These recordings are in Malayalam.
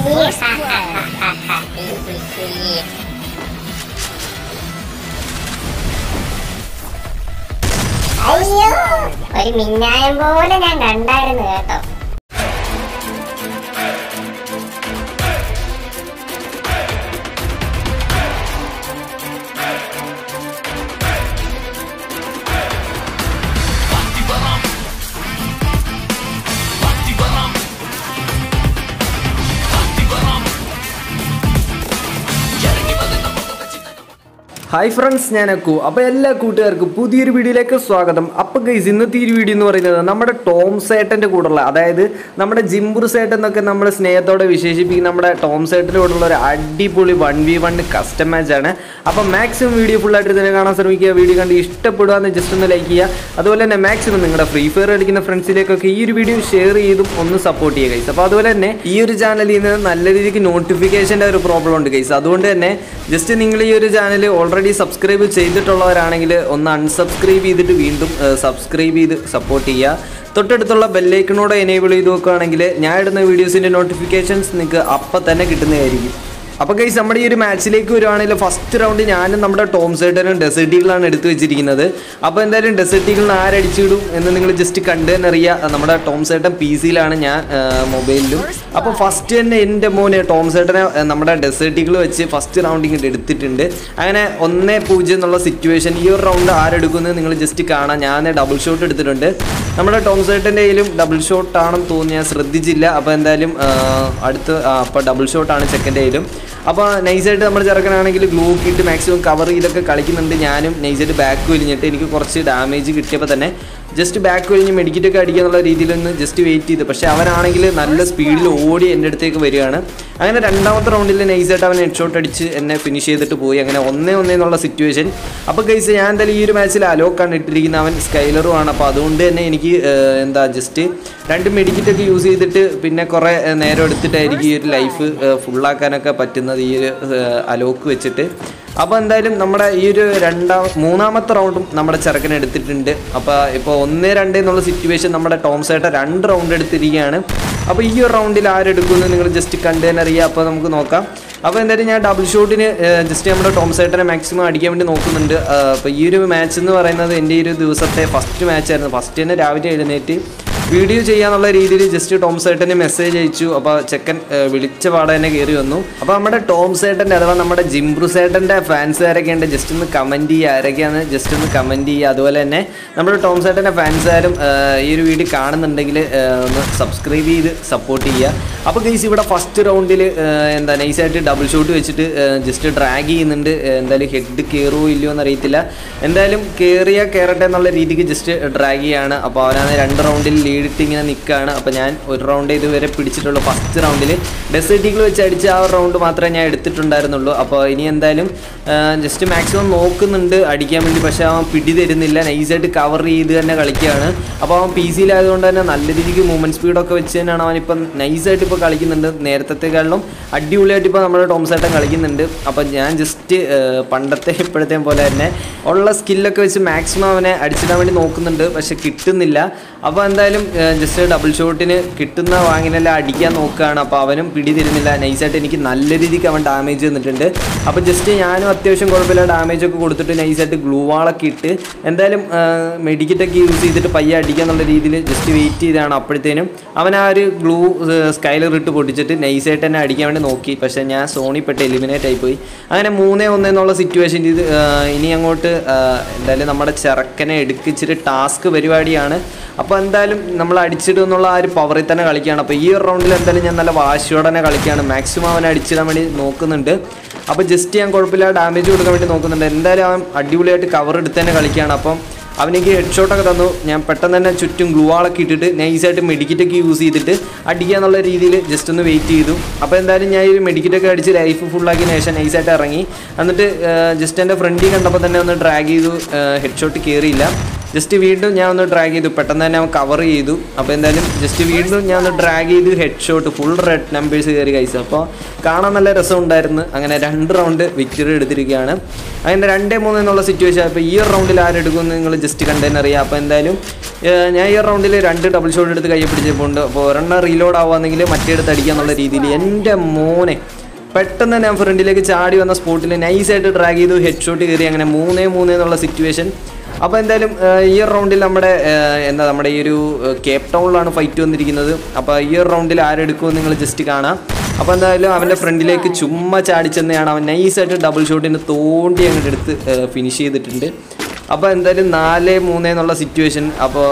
അയ്യോ ഒരു മിന്നായം പോലെ ഞാൻ കണ്ടായിരുന്നു കേട്ടോ ഹായ് ഫ്രണ്ട്സ് ഞാൻ അക്കു അപ്പോൾ എല്ലാ കൂട്ടുകാർക്കും പുതിയൊരു വീഡിയോയിലേക്ക് സ്വാഗതം അപ്പോൾ ഗൈസ് ഇന്നത്തെ ഈ ഒരു വീഡിയോ എന്ന് പറയുന്നത് നമ്മുടെ ടോം സേട്ടൻ്റെ കൂടെയുള്ള അതായത് നമ്മുടെ ജിംബുർ സേട്ടൻ എന്നൊക്കെ നമ്മൾ സ്നേഹത്തോടെ വിശേഷിപ്പിക്കുന്ന നമ്മുടെ ടോം സേട്ടൻ്റെ കൂടെയുള്ള ഒരു അടിപൊളി one V one custom match ആണ് അപ്പോൾ മാക്സിമം വീഡിയോ ഫുള്ളായിട്ട് തന്നെ കാണാൻ ശ്രമിക്കുക വീഡിയോ കണ്ട് ഇഷ്ടപ്പെടുകയെന്ന് ജസ്റ്റ് ഒന്ന് ലൈക്ക് ചെയ്യുക അതുപോലെ തന്നെ മാക്സിമം നിങ്ങളുടെ ഫ്രീ ഫയർ കളിക്കുന്ന ഫ്രണ്ട്സിലേക്കൊക്കെ ഈ ഒരു വീഡിയോ ഷെയർ ചെയ്തും ഒന്ന് സപ്പോർട്ട് ചെയ്യുക ഗൈസ് അപ്പോൾ അതുപോലെ തന്നെ ഈ ഒരു ചാനലിൽ നിന്ന് നല്ല രീതിക്ക് നോട്ടിഫിക്കേഷൻ്റെ ഒരു പ്രോബ്ലം ഉണ്ട് ഗൈസ് അതുകൊണ്ട് തന്നെ ജസ്റ്റ് നിങ്ങൾ ഈ ഒരു ചാനൽ ഓൾറെഡി സബ്സ്ക്രൈബ് ചെയ്തിട്ടുള്ളവരാണെങ്കിൽ ഒന്ന് അൺസബ്സ്ക്രൈബ് ചെയ്തിട്ട് വീണ്ടും സബ്സ്ക്രൈബ് ചെയ്ത് സപ്പോർട്ട് ചെയ്യുക തൊട്ടടുത്തുള്ള ബെല്ലൈക്കണോടെ എനേബിൾ ചെയ്ത് നോക്കുകയാണെങ്കിൽ ഞാൻ ഇടുന്ന വീഡിയോസിൻ്റെ നോട്ടിഫിക്കേഷൻസ് നിങ്ങൾക്ക് അപ്പം തന്നെ കിട്ടുന്നതായിരിക്കും അപ്പോൾ ഗൈസ് നമ്മുടെ ഈ ഒരു മാച്ചിലേക്ക് വരുവാണെങ്കിൽ ഫസ്റ്റ് റൗണ്ട് ഞാനും നമ്മുടെ ടോം സൈഡനും ഡെസേർട്ടികളാണ് എടുത്തു വെച്ചിരിക്കുന്നത് അപ്പോൾ എന്തായാലും ഡെസേർട്ടികളിന് ആരടിച്ചിടും എന്ന് നിങ്ങൾ ജസ്റ്റ് കണ്ടു തന്നെ അറിയാം നമ്മുടെ ടോം സൈഡൻ പി സിയിലാണ് ഞാൻ മൊബൈലിലും അപ്പോൾ ഫസ്റ്റ് തന്നെ എൻ്റെ മോനെ ടോം സൈഡനെ നമ്മുടെ ഡെസേർട്ടികൾ വെച്ച് ഫസ്റ്റ് റൗണ്ട് ഇങ്ങോട്ട് എടുത്തിട്ടുണ്ട് അങ്ങനെ ഒന്നേ പൂജ്യം എന്നുള്ള സിറ്റുവേഷൻ ഈ ഒരു റൗണ്ട് ആരെടുക്കുന്നത് നിങ്ങൾ ജസ്റ്റ് കാണാം ഞാൻ ഡബിൾ ഷോട്ട് എടുത്തിട്ടുണ്ട് നമ്മുടെ ടോം സൈഡൻ്റെ കയ്യിലും ഡബിൾ ഷോട്ട് ആണെന്ന് തോന്നി ഞാൻ ശ്രദ്ധിച്ചില്ല അപ്പോൾ എന്തായാലും ആ, അടുത്ത് അപ്പോൾ ഡബിൾ ഷോട്ടാണ് സെക്കൻഡ് കയ്യിലും അപ്പോൾ നൈസായിട്ട് നമ്മൾ ചെറുക്കനാണെങ്കിൽ ഗ്ലൂ ഇട്ട് മാക്സിമം കവർ ചെയ്തൊക്കെ കളിക്കുന്നുണ്ട് ഞാനും നൈസായിട്ട് ബാക്ക് വലിഞ്ഞിട്ട് എനിക്ക് കുറച്ച് ഡാമേജ് കിട്ടിയപ്പോൾ തന്നെ ജസ്റ്റ് ബാക്ക് വലിഞ്ഞ് മെഡിക്കറ്റൊക്കെ അടിക്കുക എന്നുള്ള രീതിയിലൊന്ന് ജസ്റ്റ് വെയിറ്റ് ചെയ്തു പക്ഷേ അവനാണെങ്കിൽ നല്ല സ്പീഡിൽ ഓടി എൻ്റെ അടുത്തേക്ക് വരികയാണ് അങ്ങനെ രണ്ടാമത്തെ റൗണ്ടിൽ നൈസായിട്ട് അവൻ ഹെഡ് ഷോട്ട് അടിച്ച് എന്നെ ഫിനിഷ് ചെയ്തിട്ട് പോയി അങ്ങനെ ഒന്നേ ഒന്നേ എന്നുള്ള സിറ്റുവേഷൻ അപ്പോൾ ഗൈസ് ഞാൻ എന്തായാലും ഈ ഒരു മാച്ചിൽ അലോക്കാണ് ഇട്ടിരിക്കുന്നത് അവൻ സ്കൈലറും ആണ് അപ്പോൾ അതുകൊണ്ട് തന്നെ എനിക്ക് ഏഹ്, എന്താ ജസ്റ്റ് രണ്ട് മെഡിക്കറ്റൊക്കെ യൂസ് ചെയ്തിട്ട് പിന്നെ കുറേ ഏഹ്, നേരം എടുത്തിട്ടായിരിക്കും ഈ ഒരു ലൈഫ് ഫുള്ളാക്കാനൊക്കെ പറ്റുന്നത് ഈ ഒരു ഏഹ്, അലോക്ക് വെച്ചിട്ട് അപ്പോൾ എന്തായാലും നമ്മുടെ ഈ ഒരു രണ്ടാം മൂന്നാമത്തെ റൗണ്ടും നമ്മുടെ ചെറുക്കൻ എടുത്തിട്ടുണ്ട് അപ്പോൾ ഇപ്പോൾ ഒന്ന് രണ്ട് എന്നുള്ള സിറ്റുവേഷൻ നമ്മുടെ ടോം സേട്ട രണ്ട് റൗണ്ട് എടുത്തിരിക്കുകയാണ് അപ്പോൾ ഈ ഒരു റൗണ്ടിൽ ആരെടുക്കുമെന്ന് നിങ്ങൾ ജസ്റ്റ് കണ്ടു തന്നെ അറിയാം അപ്പോൾ നമുക്ക് നോക്കാം അപ്പോൾ എന്തായാലും ഞാൻ ഡബിൾ ഷോട്ടിന് ജസ്റ്റ് നമ്മുടെ ടോം സേട്ടനെ മാക്സിമം അടിക്കാൻ വേണ്ടി നോക്കുന്നുണ്ട് അപ്പോൾ ഈ ഒരു മാച്ച് എന്ന് പറയുന്നത് എൻ്റെ ഈ ഒരു ദിവസത്തെ ഫസ്റ്റ് മാച്ചായിരുന്നു ഫസ്റ്റ് തന്നെ രാവിലെ എഴുന്നേറ്റ് വീഡിയോ ചെയ്യാന്നുള്ള രീതിയിൽ ജസ്റ്റ് ടോം സേട്ടന് മെസ്സേജ് അയച്ചു അപ്പോൾ ചെക്കൻ ഏഹ്, വിളിച്ച പാടെ തന്നെ കയറി വന്നു അപ്പോൾ നമ്മുടെ ടോം സേട്ടൻ്റെ അഥവാ നമ്മുടെ ജിംബ്രു സേട്ടൻ്റെ ഫാൻസുകാരൊക്കെ ഉണ്ട് ജസ്റ്റ് ഒന്ന് കമൻറ്റ് ചെയ്യുക ആരൊക്കെയാണ് ജസ്റ്റ് ഒന്ന് കമൻറ്റ് ചെയ്യുക അതുപോലെ തന്നെ നമ്മുടെ ടോം സേട്ടൻ്റെ ഫാൻസുകാരും ഏഹ്, ഈ ഒരു വീഡിയോ കാണുന്നുണ്ടെങ്കിൽ ഏഹ്, ഒന്ന് സബ്സ്ക്രൈബ് ചെയ്ത് സപ്പോർട്ട് ചെയ്യുക അപ്പോൾ ഗൈസ് ഇവിടെ ഫസ്റ്റ് റൗണ്ടിൽ എന്താ നൈസായിട്ട് ഡബിൾ ഷോട്ട് വെച്ചിട്ട് ജസ്റ്റ് ഡ്രാഗ് ചെയ്യുന്നുണ്ട് ഏഹ്, എന്തായാലും ഹെഡ് കയറുമോ ഇല്ലയോ എന്നറിയത്തില്ല എന്തായാലും കയറിയാൽ കയറട്ടെ എന്നുള്ള രീതിക്ക് ജസ്റ്റ് ഡ്രാഗ് ചെയ്യാണ് അപ്പോൾ അവനാണ് രണ്ട് റൗണ്ടിൽ ലീഡിട്ട് ഇങ്ങനെ നിൽക്കുകയാണ് അപ്പോൾ ഞാൻ ഒരു റൗണ്ട് ഇതുവരെ പിടിച്ചിട്ടുള്ളൂ ഫസ്റ്റ് റൗണ്ടിൽ ഡെസേർട്ടികൾ വെച്ച് അടിച്ച ആ ഒരു റൗണ്ട് മാത്രമേ ഞാൻ എടുത്തിട്ടുണ്ടായിരുന്നുള്ളൂ അപ്പോൾ ഇനി എന്തായാലും ജസ്റ്റ് മാക്സിമം നോക്കുന്നുണ്ട് അടിക്കാൻ വേണ്ടി പക്ഷേ അവൻ പിടി തരുന്നില്ല നൈസായിട്ട് കവർ ചെയ്ത് തന്നെ കളിക്കുകയാണ് അപ്പോൾ അവൻ പി സിയിലായതുകൊണ്ട് തന്നെ നല്ല രീതിക്ക് മൂവ്മെൻറ്റ് സ്പീഡൊക്കെ വെച്ച് തന്നെയാണ് അവനിപ്പം നൈസായിട്ട് ഇപ്പോൾ കളിക്കുന്നുണ്ട് നേരത്തെക്കാളും അടിപൊളിയായിട്ട് ഇപ്പോൾ നമ്മുടെ ടോംസേട്ടൻ കളിക്കുന്നുണ്ട് അപ്പോൾ ഞാൻ ജസ്റ്റ് പണ്ടത്തെ ഇപ്പോഴത്തെയും പോലെ തന്നെ ഉള്ള സ്കില്ലൊക്കെ വെച്ച് മാക്സിമം അവനെ അടിച്ചിടാൻ വേണ്ടി നോക്കുന്നുണ്ട് പക്ഷെ കിട്ടുന്നില്ല അപ്പോൾ എന്തായാലും ജസ്റ്റ് ഡബിൾ ഷോട്ടിന് കിട്ടുന്ന വാങ്ങിനെല്ലാം അടിക്കാൻ നോക്കുകയാണ് അപ്പോൾ അവനും പിടി തരുന്നില്ല നൈസായിട്ട് എനിക്ക് നല്ല രീതിക്ക് അവൻ ഡാമേജ് തന്നിട്ടുണ്ട് അപ്പോൾ ജസ്റ്റ് ഞാനും അത്യാവശ്യം കുഴപ്പമില്ല ഡാമേജ് ഒക്കെ കൊടുത്തിട്ട് നൈസായിട്ട് ഗ്ലൂ വാളൊക്കെ ഇട്ട് എന്തായാലും മെഡിക്കറ്റൊക്കെ യൂസ് ചെയ്തിട്ട് പയ്യെ അടിക്കുക എന്നുള്ള രീതിയിൽ ജസ്റ്റ് വെയിറ്റ് ചെയ്താണ് അപ്പോഴത്തേനും അവൻ ആ ഒരു ഗ്ലൂ സ്കൈലർ ഇട്ട് പൊട്ടിച്ചിട്ട് നൈസായിട്ട് തന്നെ അടിക്കാൻ വേണ്ടി നോക്കി പക്ഷേ ഞാൻ സോണിപ്പെട്ട് എലിമിനേറ്റ് ആയിപ്പോയി അങ്ങനെ മൂന്നേ ഒന്ന് എന്നുള്ള സിറ്റുവേഷൻ ഇത് ആ, ഇനി അങ്ങോട്ട് ആ, എന്തായാലും നമ്മുടെ ചെറുക്കനെ എടുക്കിച്ചിട്ട് ടാസ്ക് പരിപാടിയാണ് അപ്പോൾ എന്തായാലും നമ്മൾ അടിച്ചിടും എന്നുള്ള ആ ഒരു പവറിൽ തന്നെ കളിക്കുകയാണ് അപ്പോൾ ഈ ഒരു റൗണ്ടിൽ എന്തായാലും ഞാൻ നല്ല വാശിയോടെ തന്നെ കളിക്കുകയാണ് മാക്സിമം അവനെ അടിച്ചിടാൻ വേണ്ടി നോക്കുന്നുണ്ട് അപ്പോൾ ജസ്റ്റ് ഞാൻ കുഴപ്പമില്ല ഡാമേജ് കൊടുക്കാൻ വേണ്ടി നോക്കുന്നുണ്ട് എന്തായാലും അവൻ അടിപൊളിയായിട്ട് കവർ എടുത്ത് തന്നെ കളിക്കുകയാണ് അപ്പം അവനെനിക്ക് ഹെഡ് ഷോട്ടൊക്കെ തന്നു ഞാൻ പെട്ടെന്ന് തന്നെ ചുറ്റും ഗ്ലൂ വാളൊക്കെ ഇട്ടിട്ട് നൈസായിട്ട് മെഡിക്കറ്റൊക്കെ യൂസ് ചെയ്തിട്ട് അടിക്കുക എന്നുള്ള രീതിയിൽ ജസ്റ്റ് ഒന്ന് വെയിറ്റ് ചെയ്തു അപ്പോൾ എന്തായാലും ഞാൻ ഈ മെഡിക്കറ്റൊക്കെ അടിച്ച് ലൈഫ് ഫുള്ളാക്കിയതിന് ശേഷം നൈസായിട്ട് ഇറങ്ങി എന്നിട്ട് ജസ്റ്റ് എൻ്റെ ഫ്രണ്ടിൽ കണ്ടപ്പോൾ തന്നെ ഒന്ന് ഡ്രാഗ് ചെയ്തു ഹെഡ് ഷോട്ട് കയറിയില്ല ജസ്റ്റ് വീണ്ടും ഞാൻ ഒന്ന് ഡ്രാഗ് ചെയ്തു പെട്ടെന്ന് തന്നെ അവൻ കവർ ചെയ്തു അപ്പോൾ എന്തായാലും ജസ്റ്റ് വീണ്ടും ഞാൻ ഒന്ന് ഡ്രാഗ് ചെയ്ത് head shot full red numbers കയറി കൈസ് അപ്പോൾ കാണാൻ നല്ല രസമുണ്ടായിരുന്നു അങ്ങനെ രണ്ട് റൗണ്ട് വിക്ടറി എടുത്തിരിക്കുകയാണ് അങ്ങനെ രണ്ടേ മൂന്ന് എന്നുള്ള സിറ്റുവേഷൻ അപ്പോൾ ഈ ഒരു റൗണ്ടിൽ ആരെടുക്കുമെന്ന് നിങ്ങൾ ജസ്റ്റ് കണ്ടതിന് അറിയാം അപ്പോൾ എന്തായാലും ഏഹ്, ഞാൻ ഈ റൗണ്ടിൽ രണ്ട് ഡബിൾ ഷോട്ട് എടുത്ത് കയ്യെ പിടിച്ചപ്പോണ്ട് അപ്പോൾ ഒരെണ്ണം റീലോഡ് ആവുകയാണെങ്കിൽ മറ്റേടുത്ത് അടിക്കുക എന്നുള്ള രീതിയിൽ എൻ്റെ മോനെ പെട്ടെന്ന് ഞാൻ ഫ്രണ്ടിലേക്ക് ചാടി വന്ന സ്പോട്ടിൽ നൈസായിട്ട് ഡ്രാഗ് ചെയ്തു ഹെഡ് ഷോട്ട് കയറി അങ്ങനെ മൂന്നേ മൂന്നേ എന്നുള്ള സിറ്റുവേഷൻ അപ്പോൾ എന്തായാലും ഏഹ്, ഈ ഒരു റൗണ്ടിൽ നമ്മുടെ ഏഹ്, എന്താ നമ്മുടെ ഈ ഒരു ഏഹ്, കേപ്പ് ടൗണിലാണ് ഫൈറ്റ് വന്നിരിക്കുന്നത് അപ്പോൾ ഈ ഒരു റൗണ്ടിൽ ആരെടുക്കുമെന്ന് നിങ്ങൾ ജസ്റ്റ് കാണാം അപ്പോൾ എന്തായാലും അവൻ്റെ ഫ്രണ്ടിലേക്ക് ചുമ്മാ ചാടിച്ചെന്നെയാണ് അവൻ നൈസായിട്ട് ഡബിൾ ഷോട്ടിന് തോണ്ടി അങ്ങോട്ട് എടുത്ത് ഫിനിഷ് ചെയ്തിട്ടുണ്ട് അപ്പോൾ എന്തായാലും നാല് മൂന്ന് എന്നുള്ള സിറ്റുവേഷൻ അപ്പോൾ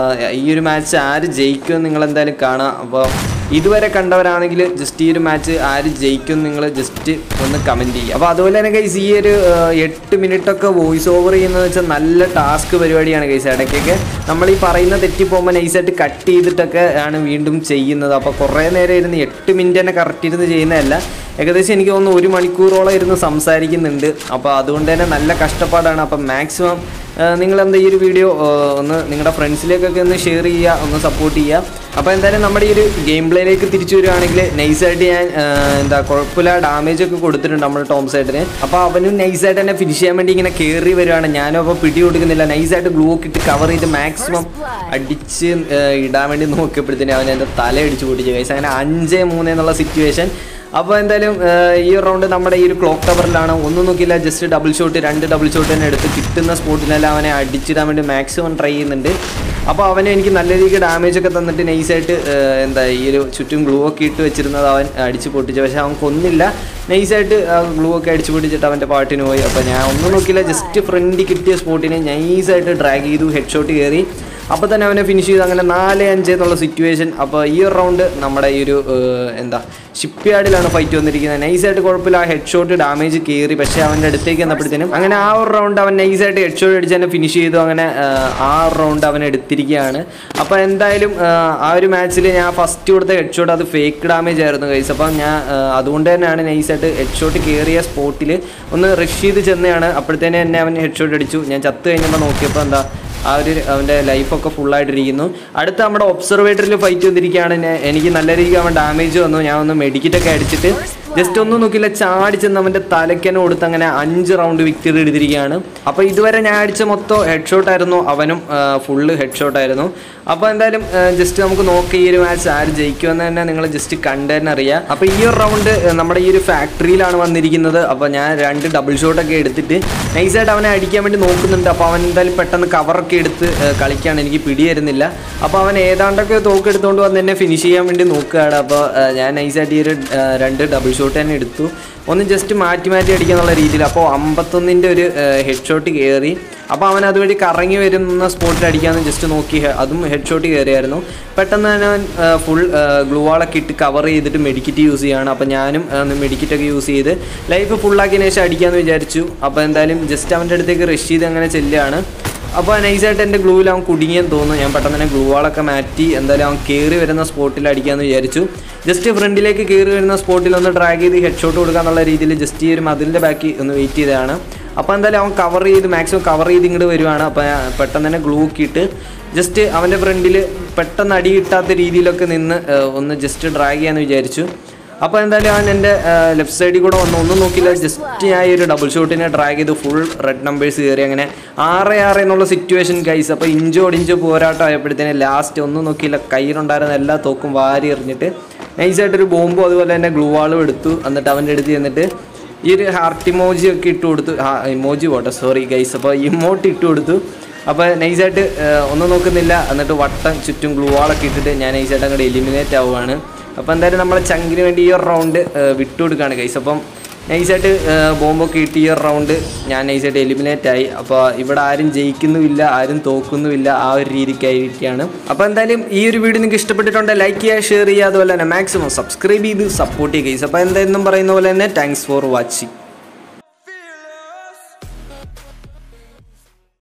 ഈ ഒരു മാച്ച് ആര് ജയിക്കുമെന്ന് നിങ്ങൾ എന്തായാലും കാണാം അപ്പോൾ ഇതുവരെ കണ്ടവരാണെങ്കിൽ ജസ്റ്റ് ഈ ഒരു മാച്ച് ആര് ജയിക്കും നിങ്ങൾ ജസ്റ്റ് ഒന്ന് കമൻറ്റ് ചെയ്യുക അപ്പോൾ അതുപോലെ തന്നെ ഗൈസ് ഈ ഒരു ആ, എട്ട് മിനിറ്റ് ഒക്കെ വോയിസ് ഓവർ ചെയ്യുന്നത് വെച്ചാൽ നല്ല ടാസ്ക് പരിപാടിയാണ് ഗൈസ് ഇടയ്ക്കൊക്കെ നമ്മൾ ഈ പറയുന്ന തെറ്റിപ്പോകുമ്പോൾ നൈസായിട്ട് കട്ട് ചെയ്തിട്ടൊക്കെ ആണ് വീണ്ടും ചെയ്യുന്നത് അപ്പോൾ കുറേ നേരം ഇരുന്ന് എട്ട് മിനിറ്റ് തന്നെ കറക്റ്റ് ഇരുന്ന് ചെയ്യുന്നതല്ല ഏകദേശം എനിക്ക് തോന്നുന്നു ഒരു മണിക്കൂറോളം ഇരുന്ന് സംസാരിക്കുന്നുണ്ട് അപ്പോൾ അതുകൊണ്ട് തന്നെ നല്ല കഷ്ടപ്പാടാണ് അപ്പം മാക്സിമം നിങ്ങൾ എന്താ ഈ ഒരു വീഡിയോ ഒന്ന് നിങ്ങളുടെ ഫ്രണ്ട്സിലേക്കൊക്കെ ഒന്ന് ഷെയർ ചെയ്യുക ഒന്ന് സപ്പോർട്ട് ചെയ്യുക അപ്പോൾ എന്തായാലും നമ്മുടെ ഈ ഒരു ഗെയിം പ്ലേയിലേക്ക് തിരിച്ചു വരികയാണെങ്കിൽ നൈസായിട്ട് ഞാൻ ആ, എന്താ കുഴപ്പമില്ല ഡാമേജ് ഒക്കെ കൊടുത്തിട്ടുണ്ട് നമ്മുടെ ടോം സൈഡിന് അപ്പോൾ അവനും നൈസായിട്ട് തന്നെ ഫിനിഷ് ചെയ്യാൻ വേണ്ടി ഇങ്ങനെ കയറി വരുവാണ് ഞാനും അപ്പോൾ പിടി കൊടുക്കുന്നില്ല നൈസായിട്ട് ഗ്ലൂ ഒക്കെ ഇട്ട് കവർ ചെയ്ത് മാക്സിമം അടിച്ച് ആ, ഇടാൻ വേണ്ടി നോക്കിയപ്പോഴത്തേനും അവൻ എൻ്റെ തല അടിച്ച് പൊട്ടിച്ചു കൈസ് അങ്ങനെ അഞ്ച് മൂന്ന് എന്നുള്ള സിറ്റുവേഷൻ അപ്പോൾ എന്തായാലും ആ, ഈ ഒരു റൗണ്ട് നമ്മുടെ ഈ ഒരു ക്ലോക്ക് ടവറിലാണ് ഒന്നും നോക്കിയില്ല ജസ്റ്റ് ഡബിൾ ഷോട്ട് രണ്ട് ഡബിൾ ഷോട്ട് തന്നെ എടുത്ത് കിട്ടുന്ന സ്പോട്ടിലെല്ലാം അവനെ അടിച്ചിടാൻ വേണ്ടി മാക്സിമം ട്രൈ ചെയ്യുന്നുണ്ട് അപ്പോൾ അവനെ എനിക്ക് നല്ല രീതിക്ക് ഡാമേജ് ഒക്കെ തന്നിട്ട് നൈസായിട്ട് എന്താ ഈ ഒരു ചുറ്റും ഗ്ലൂ ഒക്കെ ഇട്ട് വെച്ചിരുന്നത് അവൻ അടിച്ച് പൊട്ടിച്ചു പക്ഷേ അവൻ കൊന്നില്ല നൈസായിട്ട് ഗ്ലൂ ഒക്കെ അടിച്ച് പൊട്ടിച്ചിട്ട് അവൻ്റെ പാട്ടിന് പോയി അപ്പോൾ ഞാൻ ഒന്നും നോക്കിയില്ല ജസ്റ്റ് ഫ്രണ്ടിൽ കിട്ടിയ സ്പോട്ടിനെ നൈസായിട്ട് ഡ്രാഗ് ചെയ്തു ഹെഡ് ഷോട്ട് കയറി അപ്പോൾ തന്നെ അവനെ ഫിനിഷ് ചെയ്തു അങ്ങനെ നാല് അഞ്ച് എന്നുള്ള സിറ്റുവേഷൻ അപ്പോൾ ഈ ഒരു റൗണ്ട് നമ്മുടെ ഈ ഒരു ഏഹ്, എന്താ ഷിപ്പ് യാർഡിലാണ് ഫൈറ്റ് വന്നിരിക്കുന്നത് നൈസായിട്ട് കുഴപ്പമില്ല ആ ഹെഡ് ഷോട്ട് ഡാമേജ് കയറി പക്ഷേ അവൻ്റെ അടുത്തേക്ക് വന്നപ്പോഴത്തേനും അങ്ങനെ ആ ഒരു റൗണ്ട് അവൻ നൈസായിട്ട് ഹെഡ് ഷോട്ട് അടിച്ച് തന്നെ ഫിനിഷ് ചെയ്തു അങ്ങനെ ഏഹ്, ആ ഒരു റൗണ്ട് അവൻ എടുത്തിരിക്കുകയാണ് അപ്പോൾ എന്തായാലും ഏഹ്, ആ ഒരു മാച്ചിൽ ഞാൻ ഫസ്റ്റ് കൊടുത്ത ഹെഡ് ഷോട്ട് അത് ഫേക്ക് ഡാമേജ് ആയിരുന്നു കൈസ് അപ്പം ഞാൻ ഏഹ്, അതുകൊണ്ട് തന്നെയാണ് നൈസായിട്ട് ഹെഡ് ഷോട്ട് കയറിയ സ്പോട്ടിൽ ഒന്ന് റഷ് ചെയ്ത് ചെന്നതാണ് അപ്പോഴത്തേനെ എന്നെ അവൻ ഹെഡ് ഷോട്ട് അടിച്ചു ഞാൻ ചത്ത് കഴിഞ്ഞപ്പോൾ നോക്കിയപ്പോൾ എന്താ ആ ഒരു അവൻ്റെ ലൈഫൊക്കെ ഫുള്ളായിട്ടിരിക്കുന്നു അടുത്ത നമ്മുടെ ഒബ്സർവേറ്ററിൽ ഫൈറ്റ് വന്നിരിക്കുകയാണ് ഞാൻ- എനിക്ക് നല്ല രീതിക്ക് അവൻ ഡാമേജ് വന്നു ഞാൻ ഒന്ന് മെഡിക്കറ്റൊക്കെ അടിച്ചിട്ട് ജസ്റ്റ് ഒന്നും നോക്കില്ല ചാടി ചെന്ന് അവൻ്റെ തലയ്ക്കനെ കൊടുത്ത് അങ്ങനെ അഞ്ച് റൗണ്ട് വിക്ടറി എടുത്തിരിക്കുകയാണ് അപ്പോൾ ഇതുവരെ ഞാൻ അടിച്ച മൊത്തം ഹെഡ് ഷോട്ടായിരുന്നു അവനും ഫുള്ള് ഹെഡ് ഷോട്ടായിരുന്നു അപ്പോൾ എന്തായാലും ജസ്റ്റ് നമുക്ക് നോക്കി ഈ ഒരു മാച്ച് ആര് ജയിക്കുമെന്ന് തന്നെ നിങ്ങൾ ജസ്റ്റ് കണ്ടു തന്നെ അറിയാം അപ്പോൾ ഈ ഒരു റൗണ്ട് നമ്മുടെ ഈ ഒരു ഫാക്ടറിയിലാണ് വന്നിരിക്കുന്നത് അപ്പോൾ ഞാൻ രണ്ട് ഡബിൾ ഷോട്ടൊക്കെ എടുത്തിട്ട് നൈസായിട്ട് അവനെ അടിക്കാൻ വേണ്ടി നോക്കുന്നുണ്ട് അപ്പോൾ അവൻ എന്തായാലും പെട്ടെന്ന് കവറൊക്കെ എടുത്ത് ഏഹ്, കളിക്കുകയാണ് എനിക്ക് പിടി തരുന്നില്ല അപ്പോൾ അവൻ ഏതാണ്ടൊക്കെ തോക്കെടുത്തുകൊണ്ട് വന്ന് എന്നെ ഫിനിഷ് ചെയ്യാൻ വേണ്ടി നോക്കുകയാണ് അപ്പോൾ ഏഹ്, ഞാൻ നൈസായിട്ട് ഈ ഒരു ഏഹ്, രണ്ട് ഡബിൾ ഷോട്ട് തന്നെ എടുത്തു ഒന്ന് ജസ്റ്റ് മാറ്റി മാറ്റി അടിക്കാന്നുള്ള രീതിയിൽ അപ്പോൾ അമ്പത്തൊന്നിൻ്റെ ഒരു ഹെഡ് ഷോട്ട് കയറി അപ്പോൾ അവൻ അതുവഴി കറങ്ങി വരുന്ന സ്പോട്ടിൽ അടിക്കാമെന്ന് ജസ്റ്റ് നോക്കി ഹെ- അതും ഹെഡ് ഷോട്ട് കയറിയായിരുന്നു പെട്ടെന്ന് തന്നെ അവൻ ഫുൾ ഗ്ലൂ വാളൊക്കെ ഇട്ട് കവർ ചെയ്തിട്ട് മെഡിക്കറ്റ് യൂസ് ചെയ്യുകയാണ് അപ്പോൾ ഞാനും മെഡിക്കറ്റ് ഒക്കെ യൂസ് ചെയ്ത് ലൈഫ് ഫുള്ളാക്കിയതിന് ശേഷം അടിക്കാമെന്ന് വിചാരിച്ചു അപ്പോൾ എന്തായാലും ജസ്റ്റ് അവൻ്റെ അടുത്തേക്ക് റഷ് ചെയ്ത് അങ്ങനെ ചെല്ലുകയാണ് അപ്പോൾ നൈസായിട്ട് എൻ്റെ ഗ്ലൂവിൽ അവൻ കുടുങ്ങിയെന്ന് തോന്നുന്നു ഞാൻ പെട്ടെന്ന് തന്നെ ഗ്ലൂ വാളൊക്കെ മാറ്റി എന്തായാലും അവൻ കയറി വരുന്ന സ്പോട്ടിൽ അടിക്കാമെന്ന് വിചാരിച്ചു ജസ്റ്റ് ഫ്രണ്ടിലേക്ക് കയറി വരുന്ന സ്പോട്ടിൽ ഒന്ന് ഡ്രാഗ് ചെയ്ത് ഹെഡ് ഷോട്ട് കൊടുക്കാന്നുള്ള രീതിയിൽ ജസ്റ്റ് ഈ ഒരു മതിലിൻ്റെ ബാക്കി ഒന്ന് വെയിറ്റ് ചെയ്തതാണ് അപ്പോൾ എന്തായാലും അവൻ കവർ ചെയ്ത് മാക്സിമം കവർ ചെയ്ത് ഇങ്ങോട്ട് വരുവാണ് അപ്പോൾ ഞാൻ പെട്ടെന്ന് തന്നെ ഗ്ലൂ ഇട്ട് ജസ്റ്റ് അവൻ്റെ ഫ്രണ്ടിൽ പെട്ടെന്ന് അടി കിട്ടാത്ത രീതിയിലൊക്കെ നിന്ന് ഏഹ്, ഒന്ന് ജസ്റ്റ് ഡ്രാഗ് ചെയ്യാമെന്ന് വിചാരിച്ചു അപ്പോൾ എന്തായാലും അവൻ എൻ്റെ ലെഫ്റ്റ് സൈഡിൽ കൂടെ വന്ന് ഒന്നും നോക്കിയില്ല ജസ്റ്റ് ഞാൻ ഈ ഒരു ഡബിൾ ഷോട്ടിനെ ഡ്രാഗ് ചെയ്ത് ഫുൾ റെഡ് നമ്പേഴ്സ് കയറി അങ്ങനെ ആറ് ആറ് എന്നുള്ള സിറ്റുവേഷൻ കൈസ് അപ്പോൾ ഇഞ്ചോടിഞ്ച് പോരാട്ടം ആയപ്പോഴത്തേന് ലാസ്റ്റ് ഒന്നും നോക്കിയില്ല കയ്യിലുണ്ടായിരുന്ന എല്ലാ തോക്കും വാരി എറിഞ്ഞിട്ട് നൈസായിട്ടൊരു ബോംബും അതുപോലെ തന്നെ ഗ്ലൂ വാളും എടുത്തു എന്നിട്ട് അവൻ്റെ അടുത്ത് ചെന്നിട്ട് ഈ ഒരു ഹാർട്ട് ഇമോജി ഒക്കെ ഇട്ട് കൊടുത്തു ഇമോജി പോട്ടെ സോറി ഗൈസ് അപ്പോൾ ഇമോട്ട് ഇട്ട് കൊടുത്തു അപ്പോൾ നൈസായിട്ട് ഒന്നും നോക്കുന്നില്ല എന്നിട്ട് വട്ടം ചുറ്റും ഗ്ലൂ വാളൊക്കെ ഇട്ടിട്ട് ഞാൻ നൈസായിട്ട് അങ്ങോട്ട് എലിമിനേറ്റ് ആവുകയാണ് അപ്പോൾ എന്തായാലും നമ്മളെ ചങ്കിന് വേണ്ടി ഈ ഒരു റൗണ്ട് വിട്ടുകൊടുക്കുകയാണ് ഗൈസ് അപ്പം നൈസായിട്ട് ബോംബൊക്കെ ഇട്ട് ഈ ഒരു റൗണ്ട് ഞാൻ നൈസായിട്ട് എലിമിനേറ്റ് ആയി അപ്പോൾ ഇവിടെ ആരും ജയിക്കുന്നുമില്ല ആരും തോക്കുന്നുമില്ല ആ ഒരു രീതിക്കായിരിക്കുകയാണ് അപ്പോൾ എന്തായാലും ഈ ഒരു വീഡിയോ നിങ്ങൾക്ക് ഇഷ്ടപ്പെട്ടിട്ടുണ്ടെങ്കിൽ ലൈക്ക് ചെയ്യുക ഷെയർ ചെയ്യുക അതുപോലെ തന്നെ മാക്സിമം സബ്സ്ക്രൈബ് ചെയ്ത് സപ്പോർട്ട് ചെയ്യുക ഗൈസ് അപ്പോൾ എന്തായാലും പറയുന്ന പോലെ തന്നെ താങ്ക്സ് ഫോർ വാച്ചിങ്